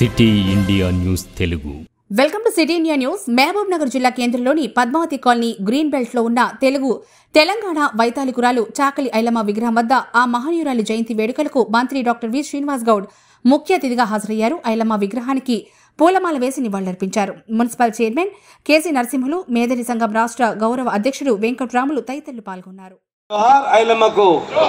City India news Telugu welcome to city India news Mahabubnagar జిల్లా కేంద్రంలోని Padmavati colony green belt లో ఉన్న తెలుగు తెలంగాణ వైతాళికురాలు చాకలి ఐలమ్మ విగ్రహం వద్ద ఆ మహనీయురాలి జయంతి వేడుకలకు మంత్రి డాక్టర్ వి శ్రీనివాస్ గౌడ్ ముఖ్య అతిథిగా హాజరయ్యారు ఐలమ్మ విగ్రహానికి పూలమాల వేసి నివాళులర్పించారు municipal chairman K C Narasimhulu Medari సంఘం రాష్ట్ర గౌరవ అధ్యక్షుడు వెంకట్రాములు తదితరులు పాల్గొన్నారు జోహార్ ఐలమ్మకు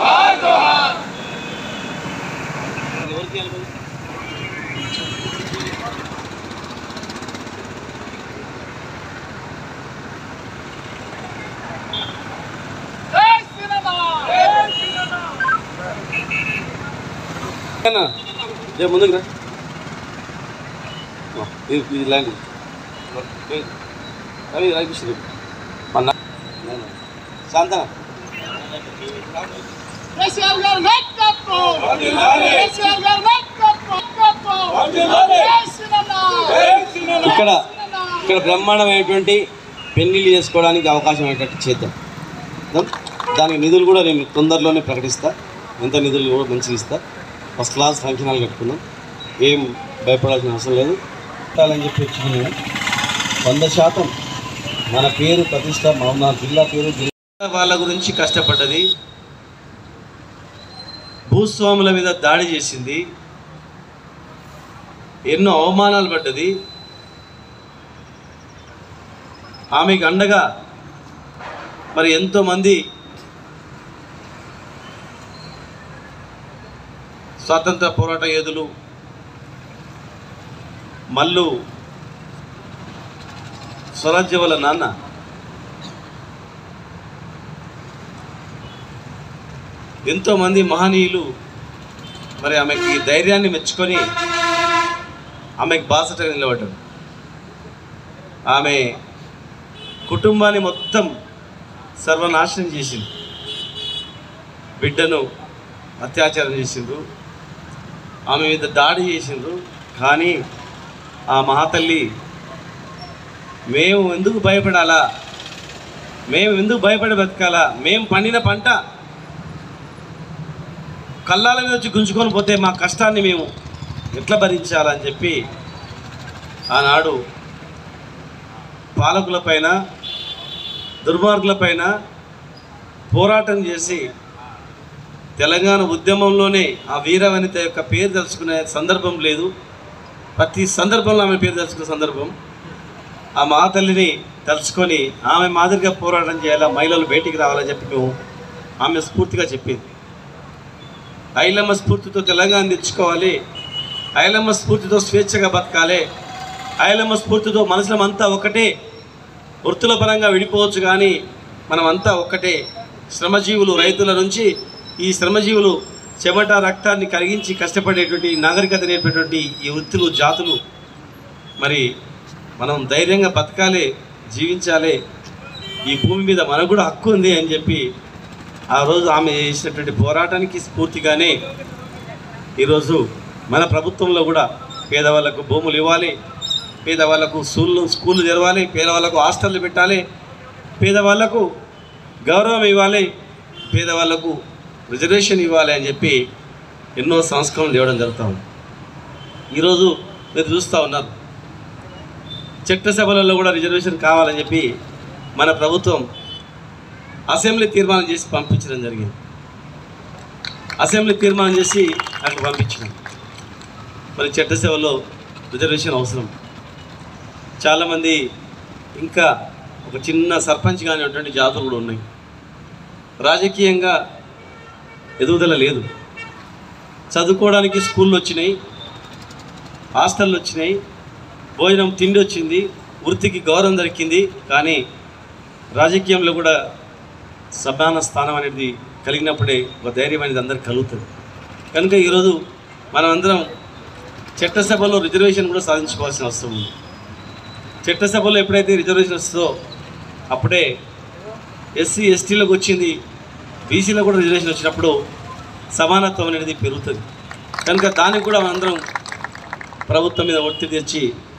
ఏనా? జర ముందుకు రా ఆ, ఇది ఇది లాంటి అవి రాయిస్తుంది మన శాంతన కేసీఆర్ గారు నాయకత్వం కేసీఆర్ గారు నాయకత్వం నాయకత్వం జై శ్రీరామ్ ఇక్కడ ఇక్కడ బ్రహ్మాండమైనటువంటి పెళ్లిళ్ళు చేసుకోవడానికి అవకాశం అయ్యేటట్టు చేద్దాం దాం- దానికి నిధులు కూడా నేను తొందరలోనే ప్రకటిస్తా ఎంత నిధులు కూడా మంచిగా ఇస్తా ఫస్ట్ క్లాస్ ఫంక్షన్ హాల్ కట్టుకుందాం ఏం భయపడాల్సిన అవసరం లేదు పెట్టాలని చెప్పి వచ్చింది నేను వంద శాతం మన పేరు ప్రతిష్ట మా జిల్లా పేరు జిల్లా వాళ్ళ గురించి కష్టపడ్డది భూస్వాముల మీద దాడి చేసింది ఎన్నో అవమానాలు పడ్డది ఆమెకు అండగా మరి ఎంతోమంది స్వాతంత్ర పోరాట యోధులు మల్లు స్వరాజ్య వాళ్ళ నాన్న ఎంతోమంది మహనీయులు మరి ఆమెకి ధైర్యాన్ని మెచ్చుకొని ఆమెకు బాసటగా నిలబడ్డారు ఆమె కుటుంబాన్ని మొత్తం సర్వనాశనం చేసింది బిడ్డను అత్యాచారం చేసిండ్రు ఆమె మీద దాడి చేసిండ్రు కానీ ఆ మహాతల్లి మేము ఎందుకు భయపడాలా మేము ఎందుకు భయపడి బతకాలా మేము పండిన పంట కళ్ళాల మీద వచ్చి గుంజుకొని పోతే మా కష్టాన్ని మేము ఎట్లా భరించాలని చెప్పి ఆనాడు పాలకులపైన దుర్మార్గులపైన పోరాటం చేసి తెలంగాణ ఉద్యమంలోనే ఆ వీరవనిత యొక్క పేరు తెలుసుకునే సందర్భం లేదు ప్రతి సందర్భంలో ఆమె పేరు తెలుసుకునే సందర్భం ఆ మహాతల్లిని తలుచుకొని ఆమె మాదిరిగా పోరాటం చేయాలా మహిళలు బయటికి రావాలని చెప్పి మేము ఆమె స్ఫూర్తిగా చెప్పింది ఐలమ్మ స్ఫూర్తితో తెలంగాణ తెచ్చుకోవాలి ఐలమ్మ స్ఫూర్తితో స్వేచ్ఛగా బతకాలి ఐలమ్మ స్ఫూర్తితో మనుషులమంతా ఒకటే వృత్తుల పరంగా విడిపోవచ్చు కానీ మనమంతా ఒక్కటే శ్రమజీవులు రైతుల నుంచి ఈ శ్రమజీవులు చెమట రక్తాన్ని కరిగించి కష్టపడేటువంటి నాగరికత నేర్పేటువంటి ఈ వృత్తులు జాతులు మరి మనం ధైర్యంగా బతకాలి జీవించాలి ఈ భూమి మీద మనకు కూడా హక్కు ఉంది అని చెప్పి ఆ రోజు ఆమె చేసినటువంటి పోరాటానికి స్ఫూర్తిగానే ఈరోజు మన ప్రభుత్వంలో కూడా పేదవాళ్ళకు భూములు ఇవ్వాలి పేదవాళ్ళకు స్కూళ్ళు స్కూళ్ళు తెరవాలి పేదవాళ్ళకు హాస్టళ్ళు పెట్టాలి పేదవాళ్ళకు గౌరవం ఇవ్వాలి పేదవాళ్ళకు రిజర్వేషన్ ఇవ్వాలి అని చెప్పి ఎన్నో సంస్కరణలు తేవడం జరుగుతూ ఉంది ఈరోజు మీరు చూస్తూ ఉన్నారు చట్టసభలలో కూడా రిజర్వేషన్ కావాలని చెప్పి మన ప్రభుత్వం అసెంబ్లీ తీర్మానం చేసి పంపించడం జరిగింది అసెంబ్లీ తీర్మానం చేసి అక్కడ పంపించడం మరి చట్టసభలో రిజర్వేషన్ అవసరం చాలామంది ఇంకా ఒక చిన్న సర్పంచ్ కానిటువంటి జాతులు కూడా ఉన్నాయి రాజకీయంగా ఎదుగుదల లేదు చదువుకోవడానికి స్కూళ్ళు వచ్చినాయి హాస్టళ్ళు వచ్చినాయి భోజనం తిండి వచ్చింది వృత్తికి గౌరవం దొరికింది కానీ రాజకీయంలో కూడా సమాన స్థానం అనేది కలిగినప్పుడే ఒక ధైర్యం అనేది అందరికి కలుగుతుంది కనుక ఈరోజు మనం అందరం చట్టసభలో రిజర్వేషన్ కూడా సాధించుకోవాల్సిన అవసరం ఉంది చట్టసభలో ఎప్పుడైతే రిజర్వేషన్ వస్తుందో అప్పుడే ఎస్సీ ఎస్టీలకు వచ్చింది బీసీలకు కూడా రిజర్వేషన్ వచ్చినప్పుడు సమానత్వం అనేది పెరుగుతుంది కనుక దానికి కూడా మనందరం ప్రభుత్వం మీద ఒత్తిడి తెచ్చి